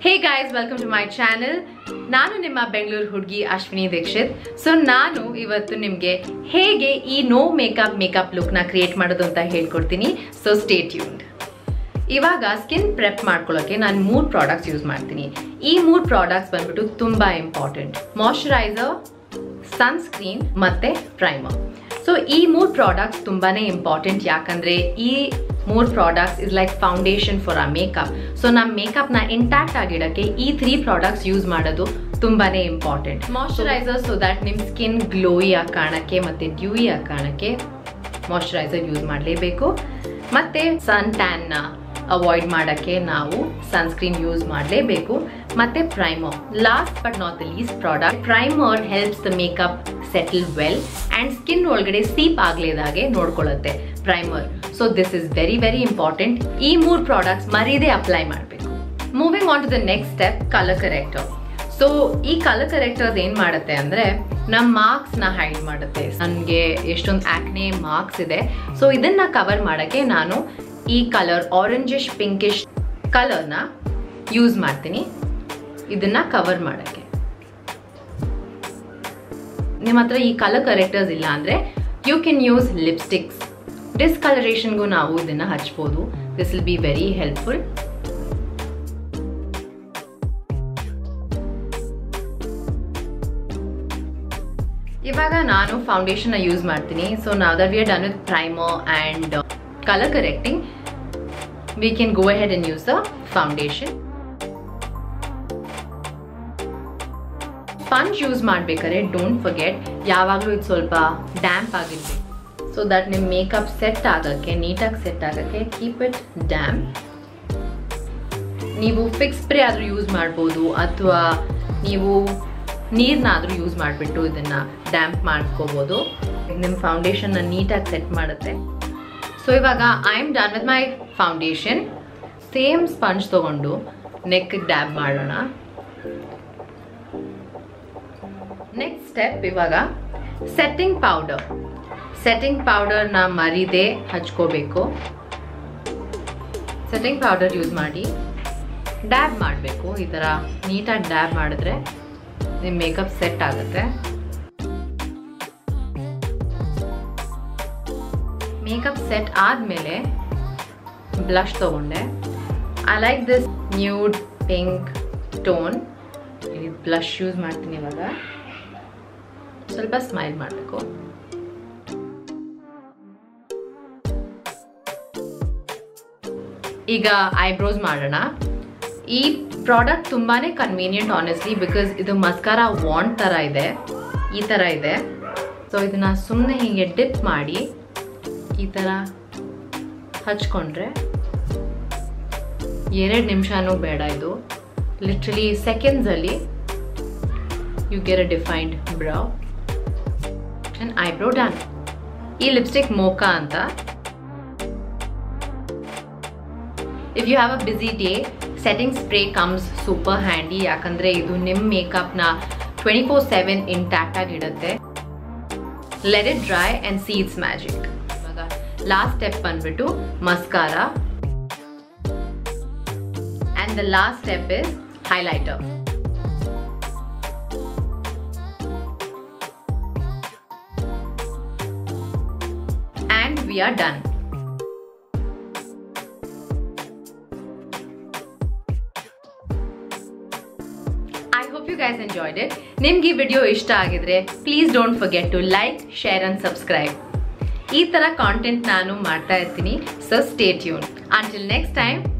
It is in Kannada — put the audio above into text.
hey guys welcome to my channel ನಾನು ನಿಮ್ಮ ಬೆಂಗಳೂರು ಹುಡುಗಿ ಅಶ್ವಿನಿ ದೀಕ್ಷಿತ್ ಸೊ ನಾನು ಇವತ್ತು ನಿಮಗೆ ಹೇಗೆ ಈ ನೋ ಮೇಕಪ್ ಮೇಕಪ್ ಲುಕ್ನ ಕ್ರಿಯೇಟ್ ಮಾಡೋದು ಅಂತ ಹೇಳ್ಕೊಡ್ತೀನಿ ಸೊ ಸ್ಟೇ ಟ್ಯೂನ್ಡ್ ಇವಾಗ ಸ್ಕಿನ್ ಪ್ರೆಪ್ ಮಾಡ್ಕೊಳ್ಳೋಕೆ ನಾನು ಮೂರು ಪ್ರಾಡಕ್ಟ್ಸ್ ಯೂಸ್ ಮಾಡ್ತೀನಿ ಈ ಮೂರು ಪ್ರಾಡಕ್ಟ್ಸ್ ಬಂದ್ಬಿಟ್ಟು ತುಂಬ ಇಂಪಾರ್ಟೆಂಟ್ ಮಾಯಶ್ಚರೈಸರ್ ಸನ್ಸ್ಕ್ರೀನ್ ಮತ್ತೆ ಪ್ರೈಮರ್ ಸೊ ಈ ಮೂರು ಪ್ರಾಡಕ್ಟ್ಸ್ ತುಂಬಾನೇ ಇಂಪಾರ್ಟೆಂಟ್ ಯಾಕಂದ್ರೆ ಈ ಮೂರು products is like foundation for a makeup so ನಮ್ಮ ಮೇಕಪ್ನ ಇಂಟ್ಯಾಕ್ಟ್ ಆಗಿಡಕ್ಕೆ ಈ ತ್ರೀ ಪ್ರಾಡಕ್ಟ್ಸ್ ಯೂಸ್ ಮಾಡೋದು ತುಂಬಾನೇ ಇಂಪಾರ್ಟೆಂಟ್ ಮಾಯಶ್ಚರೈಸರ್ ಸೊ ದಟ್ ನಿಮ್ಮ ಸ್ಕಿನ್ ಗ್ಲೋಯಿ ಆಗಿ ಕಾಣಕ್ಕೆ ಮತ್ತೆ ಡ್ಯೂಯಿ ಆಗಿ ಕಾಣಕ್ಕೆ ಮಾಯಶ್ಚರೈಸರ್ ಯೂಸ್ ಮಾಡಲೇಬೇಕು ಮತ್ತೆ ಸನ್ ಟ್ಯಾನ್ನ ಅವಾಯ್ಡ್ ಮಾಡೋಕ್ಕೆ ನಾವು ಸನ್ಸ್ಕ್ರೀನ್ ಯೂಸ್ ಮಾಡಲೇಬೇಕು ಮತ್ತೆ primer last but not the least product primer helps the makeup settle well and skin ಒಳಗಡೆ ಸೀಪ್ ಆಗಲೇದಾಗೆ ನೋಡ್ಕೊಳ್ಳುತ್ತೆ primer so this is very very important ಈ ಮೂರು ಪ್ರಾಡಕ್ಟ್ಸ್ ಮರೀದೇ ಅಪ್ಲೈ ಮಾಡಬೇಕು moving on to the next step colour corrector so ಈ ಕಲರ್ ಕರೆಕ್ಟರ್ಸ್ ಏನ್ ಮಾಡುತ್ತೆ ಅಂದ್ರೆ ನಮ್ಮ ಮಾರ್ಕ್ಸ್ ನ ಹೈಡ್ ಮಾಡುತ್ತೆ ನನಗೆ ಎಷ್ಟೊಂದು ಆಕ್ನೆ ಮಾರ್ಕ್ಸ್ ಇದೆ ಸೊ ಇದನ್ನ ಕವರ್ ಮಾಡಕ್ಕೆ ನಾನು ಈ ಕಲರ್ ಆರೆಂಜಿಶ್ ಪಿಂಕಿಶ್ ಕಲರ್ನ ಯೂಸ್ ಮಾಡ್ತೀನಿ ಇದನ್ನ ಕವರ್ ಮಾಡಕ್ಕೆ ನಿಮ್ಮ ಹತ್ರ ಈ ಕಲರ್ ಕರೆಕ್ಟರ್ಸ್ ಇಲ್ಲ ಅಂದ್ರೆ ಯು ಕ್ಯಾನ್ ಯೂಸ್ ಲಿಪ್ಸ್ಟಿಕ್ಸ್ ಡಿಸ್ಕಲರೇಷನ್ಗೂ ನಾವು ಇದನ್ನ ಹಚ್ಬೋದು this will be very helpful ಇವಾಗ ನಾನು ಫೌಂಡೇಶನ್ ಯೂಸ್ ಮಾಡ್ತೀನಿ ಸೊ ನಾವ್ that we are done with primer and colour correcting we can go ahead and use the foundation sponge use ಮಾಡ್ಬೇಕಾದ್ರೆ ಡೋಂಟ್ ಫರ್ಗೆಟ್ ಯಾವಾಗಲೂ ಇದು ಸ್ವಲ್ಪ ಡ್ಯಾಂಪ್ ಆಗಿರ್ಬೇಕು ಸೊ ದಟ್ ನಿಮ್ಮ ಮೇಕಪ್ ಸೆಟ್ ಆಗೋಕ್ಕೆ ನೀಟಾಗಿ ಸೆಟ್ ಆಗೋಕ್ಕೆ ಕೀಪ್ ಇಟ್ ಡ್ಯಾಂಪ್ ನೀವು ಫಿಕ್ಸ್ ಸ್ಪ್ರೇ ಆದರೂ ಯೂಸ್ ಮಾಡ್ಬೋದು ಅಥವಾ ನೀವು ನೀರನ್ನಾದರೂ ಯೂಸ್ ಮಾಡಿಬಿಟ್ಟು ಇದನ್ನು ಡ್ಯಾಂಪ್ ಮಾಡ್ಕೋಬೋದು ನಿಮ್ಮ ಫೌಂಡೇಶನ್ನ ನೀಟಾಗಿ ಸೆಟ್ ಮಾಡುತ್ತೆ ಸೊ ಇವಾಗ I am done with my foundation same sponge ತೊಗೊಂಡು ನೆಕ್ ಡ್ಯಾಬ್ ಮಾಡೋಣ ನೆಕ್ಸ್ಟ್ ಸ್ಟೆಪ್ ಇವಾಗ ಸೆಟ್ಟಿಂಗ್ ಪೌಡರ್ ಸೆಟ್ಟಿಂಗ್ ಪೌಡರ್ನ ಮರಿದೆ ಹಚ್ಕೋಬೇಕು ಸೆಟ್ಟಿಂಗ್ ಪೌಡರ್ ಯೂಸ್ ಮಾಡಿ ಡ್ಯಾಬ್ ಮಾಡಬೇಕು ಈ ಥರ ನೀಟಾಗಿ ಡ್ಯಾಬ್ ಮಾಡಿದ್ರೆ ನಿಮ್ಮ ಮೇಕಪ್ ಸೆಟ್ ಆಗುತ್ತೆ ಮೇಕಪ್ ಸೆಟ್ ಆದಮೇಲೆ ಬ್ಲಷ್ ತೊಗೊಂಡೆ I like this nude pink tone blush use ಮಾಡ್ತೀನಿ ಇವಾಗ ಸ್ವಲ್ಪ ಸ್ಮೈಲ್ ಮಾಡಬೇಕು ಈಗ ಐಬ್ರೋಸ್ ಮಾಡೋಣ ಈ ಪ್ರಾಡಕ್ಟ್ ತುಂಬಾನೇ ಕನ್ವೀನಿಯಂಟ್ ಆನೆಸ್ಟ್ಲಿ ಬಿಕಾಸ್ ಇದು ಮಸ್ಕಾರ ವಾಂಡ್ ಥರ ಇದೆ ಈ ಥರ ಇದೆ ಸೊ ಇದನ್ನ ಸುಮ್ಮನೆ ಹೀಗೆ ಡಿಪ್ ಮಾಡಿ ಈ ಥರ ಹಚ್ಕೊಂಡ್ರೆ ಎರಡು ನಿಮಿಷನೂ ಬೇಡ ಇದು ಲಿಟ್ರಲಿ ಸೆಕೆಂಡ್ಸಲ್ಲಿ you get a defined brow and eyebrow done ಈ ಲಿಪ್ಸ್ಟಿಕ್ ಮೋಕಾ ಅಂತ if you have a busy day setting spray comes super handy ಯಾಕಂದರೆ ಇದು ನಿಮ್ಮ ಮೇಕಪ್ನ ಟ್ವೆಂಟಿ ಫೋರ್ ಸೆವೆನ್ ಇಂಟ್ಯಾಕ್ಟ್ ಆಗಿ ಇಡುತ್ತೆ let it dry and see it's magic ಇವಾಗ ಲಾಸ್ಟ್ ಸ್ಟೆಪ್ ಬಂದ್ಬಿಟ್ಟು mascara and the last step is highlighter and we are done I hope you guys enjoyed it ನಿಮ್ಗೆ ಈ ವಿಡಿಯೋ ಇಷ್ಟ ಆಗಿದ್ರೆ please don't forget to like share and subscribe ಈ ಥರ ಕಾಂಟೆಂಟ್ ನಾನು ಮಾಡ್ತಾ ಇರ್ತೀನಿ so stay tune until next time